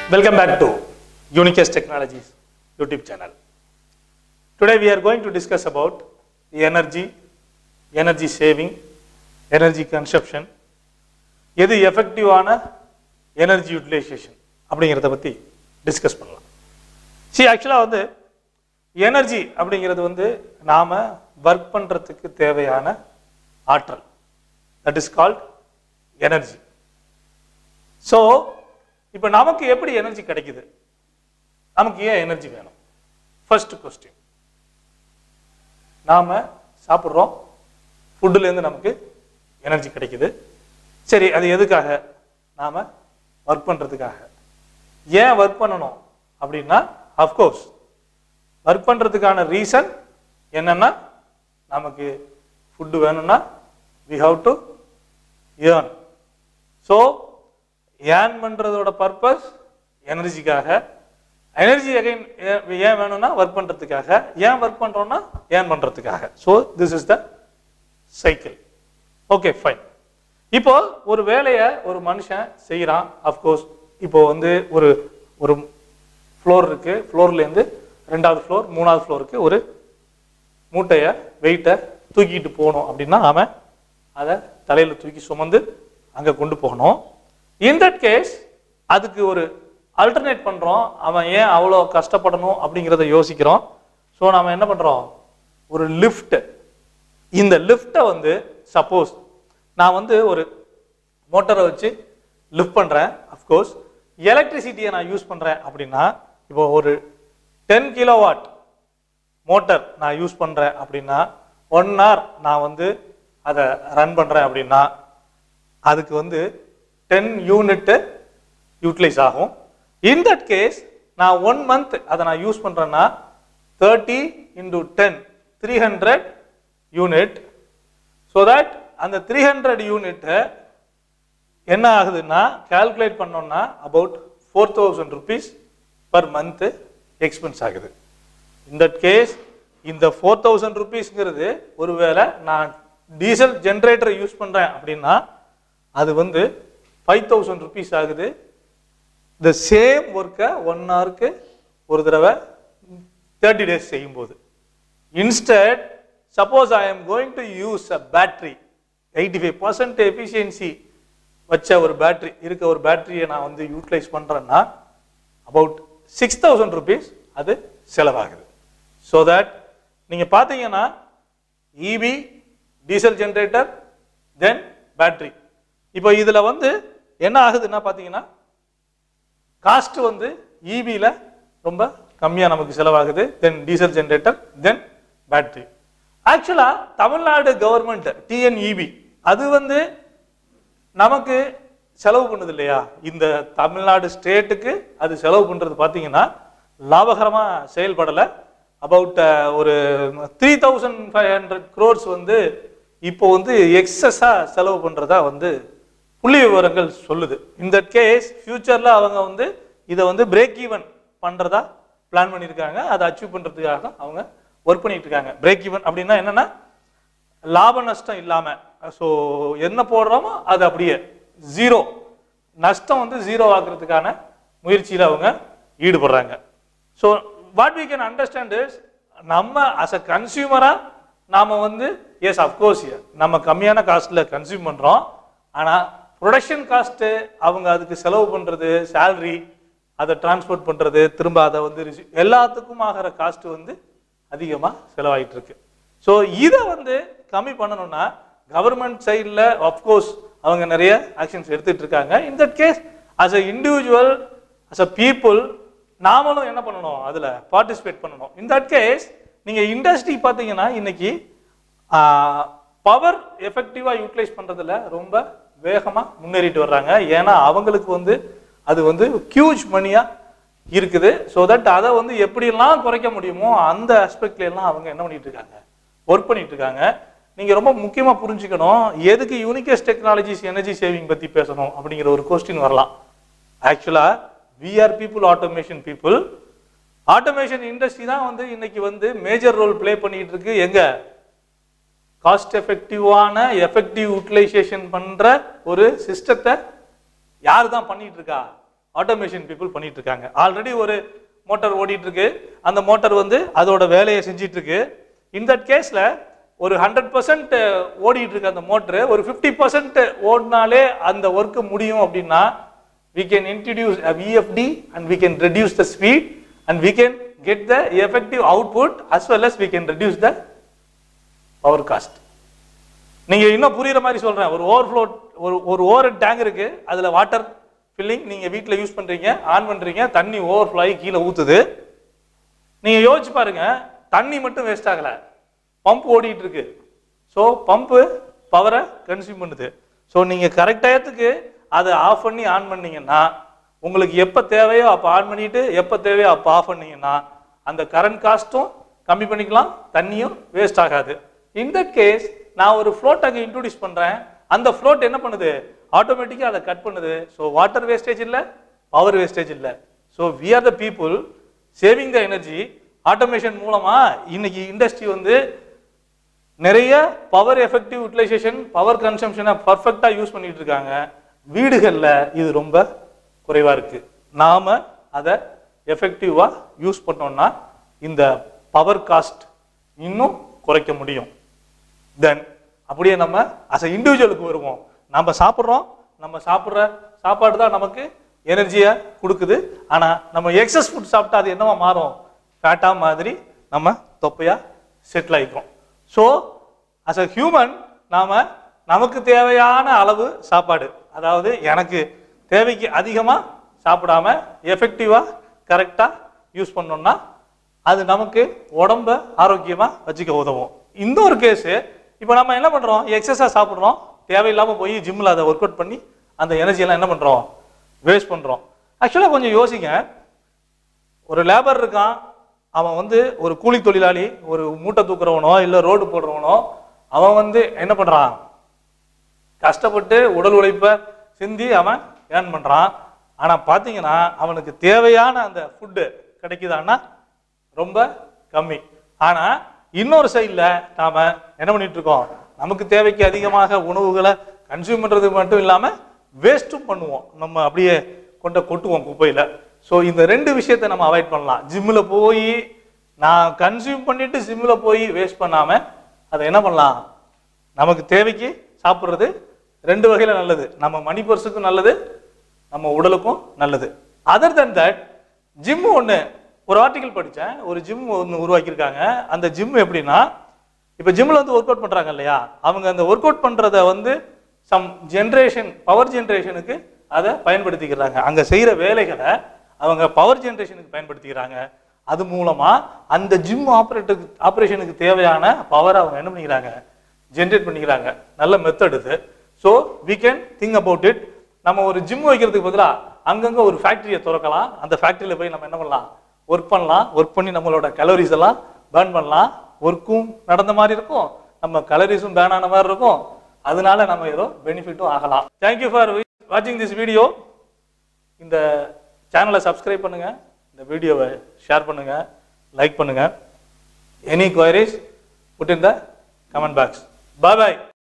Welcome back to Unicast Technologies YouTube channel. Today we are going to discuss about the energy, energy saving, energy consumption, எது எஃபெக்டிவான energy utilisation அப்படிங்கிறத பற்றி discuss பண்ணலாம் C ஆக்சுவலாக வந்து energy அப்படிங்கிறது வந்து நாம் ஒர்க் பண்ணுறதுக்கு தேவையான ஆற்றல் that is called energy so இப்போ நமக்கு எப்படி எனர்ஜி கிடைக்குது நமக்கு ஏன் எனர்ஜி வேணும் ஃபர்ஸ்ட் கொஸ்டின் நாம் சாப்பிட்றோம் ஃபுட்டுலேருந்து நமக்கு எனர்ஜி கிடைக்குது சரி அது எதுக்காக நாம் ஒர்க் பண்ணுறதுக்காக ஏன் ஒர்க் பண்ணணும் அப்படின்னா அஃப்கோர்ஸ் ஒர்க் பண்ணுறதுக்கான ரீசன் என்னன்னா நமக்கு ஃபுட்டு வேணும்னா we have to earn so earn பண்ணுறதோட பர்பஸ் எனர்ஜிக்காக எனர்ஜி அகைன் ஏன் வேணும்னா ஒர்க் பண்ணுறதுக்காக ஏன் ஒர்க் பண்ணுறோம்னா ஏர்ன் பண்ணுறதுக்காக so this is the cycle okay fine இப்போ ஒரு வேலையை ஒரு மனுஷன் செய்கிறான் அஃப்கோர்ஸ் இப்போ வந்து ஒரு ஒரு ஃப்ளோர் இருக்கு ஃப்ளோர்லேருந்து ரெண்டாவது ஃப்ளோர் மூணாவது ஃப்ளோருக்கு ஒரு மூட்டையை வெயிட்டை தூக்கிட்டு போகணும் அப்படின்னா அவன் அதை தலையில் தூக்கி சுமந்து அங்கே கொண்டு போகணும் இன் தட் கேஸ் அதுக்கு ஒரு அல்டர்னேட் பண்ணுறோம் அவன் ஏன் அவ்வளோ கஷ்டப்படணும் அப்படிங்கிறத யோசிக்கிறோம் ஸோ நாம என்ன பண்ணுறோம் ஒரு லிஃப்ட் இந்த லிஃப்ட்டை வந்து சப்போஸ் நான் வந்து ஒரு மோட்டரை வச்சு லிஃப்ட் பண்ணுறேன் அஃப்கோர்ஸ் எலக்ட்ரிசிட்டியை நான் யூஸ் பண்ணுறேன் அப்படின்னா இப்போ ஒரு டென் கிலோவாட் மோட்டர் நான் யூஸ் பண்ணுறேன் அப்படின்னா ஒன் hour நான் வந்து அதை ரன் பண்ணுறேன் அப்படின்னா அதுக்கு வந்து டென் யூனிட்டு யூட்டிலைஸ் ஆகும் இன் தட் கேஸ் நான் ஒன் மந்த் அதை நான் யூஸ் பண்ணுறேன்னா thirty into ten three hundred unit so that அந்த த்ரீ ஹண்ட்ரட் யூனிட்டை என்ன ஆகுதுன்னா கால்குலேட் பண்ணோம்னா about four thousand rupees per month expense ஆகுது இன் தட் கேஸ் இந்த ஃபோர் தௌசண்ட் ருபீஸ்ங்கிறது ஒருவேளை நான் டீசல் ஜென்ரேட்டரை யூஸ் பண்ணுறேன் அப்படின்னா அது வந்து ஃபைவ் தௌசண்ட் ருபீஸ் ஆகுது த சேம் ஒர்க்கை ஒன் ஹவருக்கு ஒரு தடவை தேர்ட்டி டேஸ் செய்யும்போது instead suppose I am going to use a battery eighty five percent efficiency வச்ச ஒரு பேட்ரி இருக்க ஒரு பேட்டரியை நான் வந்து யூட்டிலைஸ் பண்ணுறேன்னா அபவுட் சிக்ஸ் தௌசண்ட் ருபீஸ் அது செலவாகுது ஸோ தட் நீங்கள் பார்த்தீங்கன்னா EB diesel generator then battery இப்போ இதில் வந்து என்ன ஆகுதுன்னா பார்த்தீங்கன்னா காஸ்ட் வந்து இபியில் ரொம்ப கம்மியாக நமக்கு செலவாகுது then diesel generator then battery ஆக்சுவலாக தமிழ்நாடு கவர்மெண்ட் டிஎன்இபி அது வந்து நமக்கு செலவு பண்ணுது இல்லையா இந்த தமிழ்நாடு ஸ்டேட்டுக்கு அது செலவு பண்ணுறது பார்த்தீங்கன்னா லாபகரமாக செயல்படலை அபவுட் ஒரு three thousand five hundred crores வந்து இப்போ வந்து எக்ஸஸாக செலவு பண்ணுறதா வந்து புள்ளி விவரங்கள் சொல்லுது இந்த கேஸ் ஃபியூச்சரில் அவங்க வந்து இதை வந்து பிரேக் ஈவன் பண்ணுறதா பிளான் பண்ணியிருக்காங்க அதை அச்சீவ் பண்ணுறதுக்காக அவங்க ஒர்க் பண்ணிட்டு இருக்காங்க பிரேக் ஈவன் அப்படின்னா என்னன்னா லாப நஷ்டம் இல்லாமல் ஸோ என்ன போடுறோமோ அது அப்படியே ஜீரோ நஷ்டம் வந்து ஜீரோ ஆக்குறதுக்கான முயற்சியில் அவங்க ஈடுபடுறாங்க so what we can understand is நம்ம அஸ் அ கன்சியூமராக நாம் வந்து எஸ் அஃப்கோர்ஸ் நம்ம கம்மியான காஸ்ட்டில் கன்சியூம் பண்ணுறோம் ஆனால் ப்ரொடக்ஷன் காஸ்ட்டு அவங்க அதுக்கு செலவு பண்ணுறது சேல்ரி அதை டிரான்ஸ்போர்ட் பண்ணுறது திரும்ப அதை வந்து receive- எல்லாத்துக்கும் ஆகிற காஸ்ட் வந்து அதிகமாக செலவாயிட்டு இருக்கு ஸோ இதை வந்து கம்மி பண்ணணும்னா கவர்மெண்ட் சைடில் அஃப்கோர்ஸ் அவங்க நிறைய ஆக்ஷன்ஸ் எடுத்துட்டு இருக்காங்க in that case as a individual as a people நாமளும் என்ன பண்ணணும் அதில் பார்ட்டிசிபேட் பண்ணணும் இன் தட் கேஸ் நீங்கள் இண்டஸ்ட்ரி பார்த்தீங்கன்னா இன்னைக்கு பவர் எஃபெக்டிவாக யூட்டிலைஸ் பண்ணுறதுல ரொம்ப வேகமாக முன்னேறிட்டு வர்றாங்க ஏன்னா அவங்களுக்கு வந்து அது வந்து ஹியூஜ் மணியாக இருக்குது ஸோ தட் அதை வந்து எப்படியெல்லாம் குறைக்க முடியுமோ அந்த ஆஸ்பெக்ட்ல எல்லாம் அவங்க என்ன பண்ணிட்டு இருக்காங்க ஒர்க் பண்ணிட்டு இருக்காங்க நீங்க ரொம்ப முக்கியமா புரிஞ்சுக்கணும் எதுக்கு யூனிகஸ் டெக்னாலஜிஸ் எனர்ஜி சேவிங் பத்தி பேசணும் அப்படிங்கிற ஒரு கொஸ்டின் வரலாம் ஆக்சுவலா we are people automation people automation industry தான் வந்து இன்னைக்கு வந்து மேஜர் ரோல் ப்ளே பண்ணிட்டு இருக்கு எங்க காஸ்ட் எஃபெக்டிவான எஃபெக்டிவ் யூட்டிலைசேஷன் பண்ற ஒரு சிஸ்டத்தை யார் தான் பண்ணிட்டு இருக்கா ஆட்டோமேஷன் பீப்புள் பண்ணிட்டு இருக்காங்க ஆல்ரெடி ஒரு மோட்டார் ஓடிட்டு இருக்கு அந்த மோட்டார் வந்து அதோட வேலையை செஞ்சிட்டு இருக்கு இன் தட் கேஸ்ல ஒரு ஹண்ட்ரட் பர்சன்ட் ஓடிட்டு இருக்கு அந்த மோட்டர் ஒரு ஃபிஃப்டி பர்சன்ட் ஓடினாலே அந்த ஒர்க் முடியும் அப்படின்னா we can introduce a VFD and we can reduce the speed and we can get the effective output as well as we can reduce the power cost. நீங்க இன்னும் புரியுற மாதிரி சொல்றேன் ஒரு ஓவர்ஃப்ளோ ஒரு ஒரு ஓவர் டேங்க் இருக்கு அதுல வாட்டர் ஃபில்லிங் நீங்க வீட்ல யூஸ் பண்றீங்க ஆன் பண்றீங்க தண்ணி ஓவர்ஃப்ளோ ஆகி கீழே ஊத்துது நீங்க யோசிச்சு பாருங்க தண்ணி மட்டும் வேஸ்ட் ஆகல பம்ப் ஓடிட்டு இருக்கு ஸோ பம்பு பவரை கன்சியூம் பண்ணுது ஸோ நீங்க கரெக்ட் டயத்துக்கு அதை ஆஃப் பண்ணி ஆன் பண்ணீங்கன்னா உங்களுக்கு எப்போ தேவையோ அப்போ ஆன் பண்ணிட்டு எப்போ தேவையோ அப்போ ஆஃப் பண்ணீங்கன்னா அந்த கரண்ட் காஸ்ட்டும் கம்மி பண்ணிக்கலாம் தண்ணியும் வேஸ்ட் ஆகாது இந்த கேஸ் நான் ஒரு ஃப்ளோட் அங்கே இன்ட்ரோடியூஸ் பண்றேன் அந்த ஃப்ளோட் என்ன பண்ணுது ஆட்டோமேட்டிக்காக அதை கட் பண்ணுது ஸோ வாட்டர் வேஸ்டேஜ் இல்லை பவர் வேஸ்டேஜ் இல்லை so we are the people saving the energy automation மூலமா இன்னைக்கு இண்டஸ்ட்ரி வந்து நிறைய பவர் எஃபெக்டிவ் யூட்டிலைசேஷன் பவர் கன்சம்ஷனை பர்ஃபெக்டாக யூஸ் பண்ணிட்டு இருக்காங்க வீடுகளில் இது ரொம்ப குறைவா இருக்கு நாம அதை எஃபெக்டிவா யூஸ் பண்ணோம்னா இந்த பவர் காஸ்ட் இன்னும் குறைக்க முடியும் தென் அப்படியே நம்ம அஸ் அ இண்டிவிஜுவலுக்கு வருவோம் நம்ம சாப்பிட்றோம் நம்ம சாப்பிட்ற சாப்பாடு தான் நமக்கு எனர்ஜியை கொடுக்குது ஆனா நம்ம எக்ஸஸ் ஃபுட் சாப்பிட்டா அது என்னவா மாறும் ஃபேட்டா மாதிரி நம்ம தொப்பையா செட்டில் ஆகிக்கும் ஸோ அஸ் அ ஹியூமன் நாம நமக்கு தேவையான அளவு சாப்பாடு அதாவது எனக்கு தேவைக்கு அதிகமாக சாப்பிடாம எஃபெக்டிவாக கரெக்டாக யூஸ் பண்ணோம்னா அது நமக்கு உடம்ப ஆரோக்கியமா வச்சுக்க உதவும் இந்த ஒரு கேஸ் இப்போ நம்ம என்ன பண்றோம் எக்ஸஸா சாப்பிட்றோம் தேவையில்லாம போய் ஜிம்ல அதை ஒர்க் அவுட் பண்ணி அந்த எனர்ஜி எல்லாம் என்ன பண்றோம் வேஸ்ட் பண்றோம் ஆக்சுவலா கொஞ்சம் யோசிங்க ஒரு லேபர் இருக்கான் அவன் வந்து ஒரு கூலி தொழிலாளி ஒரு மூட்டை தூக்குறவனோ இல்ல ரோடு போடுறவனோ அவன் வந்து என்ன பண்றான் கஷ்டப்பட்டு உடல் உழைப்பை சிந்தி அவன் ஏர்ன் பண்றான் ஆனா பாத்தீங்கன்னா அவனுக்கு தேவையான அந்த ஃபுட்டு கிடைக்குதான்னா ரொம்ப கம்மி ஆனா இன்னொரு சைடுல நாம என்ன பண்ணிட்டு இருக்கோம் நமக்கு தேவைக்கு அதிகமாக உணவுகளை கன்சியூம் பண்றது மட்டும் இல்லாம வேஸ்ட்டும் பண்ணுவோம் நம்ம அப்படியே கொண்ட கொட்டுவோம் குப்பையில ஸோ இந்த ரெண்டு விஷயத்தை நம்ம அவாய்ட் பண்ணலாம் ஜிம்மில் போய் நான் கன்சியூம் பண்ணிட்டு ஜிம்மில் போய் வேஸ்ட் பண்ணாம அதை என்ன பண்ணலாம் நமக்கு தேவைக்கு சாப்பிட்றது ரெண்டு வகையில நல்லது நம்ம மணி பர்ஸுக்கும் நல்லது நம்ம உடலுக்கும் நல்லது அதர் than தட் ஜிம் ஒன்று ஒரு ஆர்டிகல் படித்தேன் ஒரு ஜிம் ஒன்று உருவாக்கியிருக்காங்க அந்த ஜிம் எப்படின்னா இப்போ ஜிம்மில் வந்து ஒர்க் அவுட் பண்ணுறாங்க இல்லையா அவங்க அந்த ஒர்க் அவுட் பண்ணுறத வந்து சம் ஜென்ரேஷன் பவர் ஜென்ரேஷனுக்கு அதை பயன்படுத்திக்கிறாங்க அங்கே செய்கிற வேலைகளை அவங்க பவர் ஜென்ரேஷனுக்கு பயன்படுத்திக்கிறாங்க அது மூலமா அந்த ஜிம் ஆப்ரேட்டருக்கு ஆப்ரேஷனுக்கு தேவையான பவரை அவங்க என்ன பண்ணிக்கிறாங்க ஜென்ரேட் பண்ணிக்கிறாங்க நல்ல மெத்தட் இது so we can think about it நம்ம ஒரு ஜிம் வைக்கிறதுக்கு பதிலாக அங்கங்க ஒரு ஃபேக்டரியை திறக்கலாம் அந்த ஃபேக்டரியில் போய் நம்ம என்ன பண்ணலாம் ஒர்க் பண்ணலாம் ஒர்க் பண்ணி நம்மளோட கலோரிஸ் எல்லாம் பேர்ன் பண்ணலாம் ஒர்க்கும் நடந்த மாதிரி இருக்கும் நம்ம கலரிஸும் பேன் ஆன மாதிரி இருக்கும் அதனால நம்ம ஏதோ பெனிஃபிட்டும் ஆகலாம் தேங்க்யூ ஃபார் வாட்சிங் திஸ் வீடியோ இந்த சேனலை சப்ஸ்கிரைப் பண்ணுங்க இந்த வீடியோவை ஷேர் பண்ணுங்க லைக் பண்ணுங்க any queries put in the comment box bye bye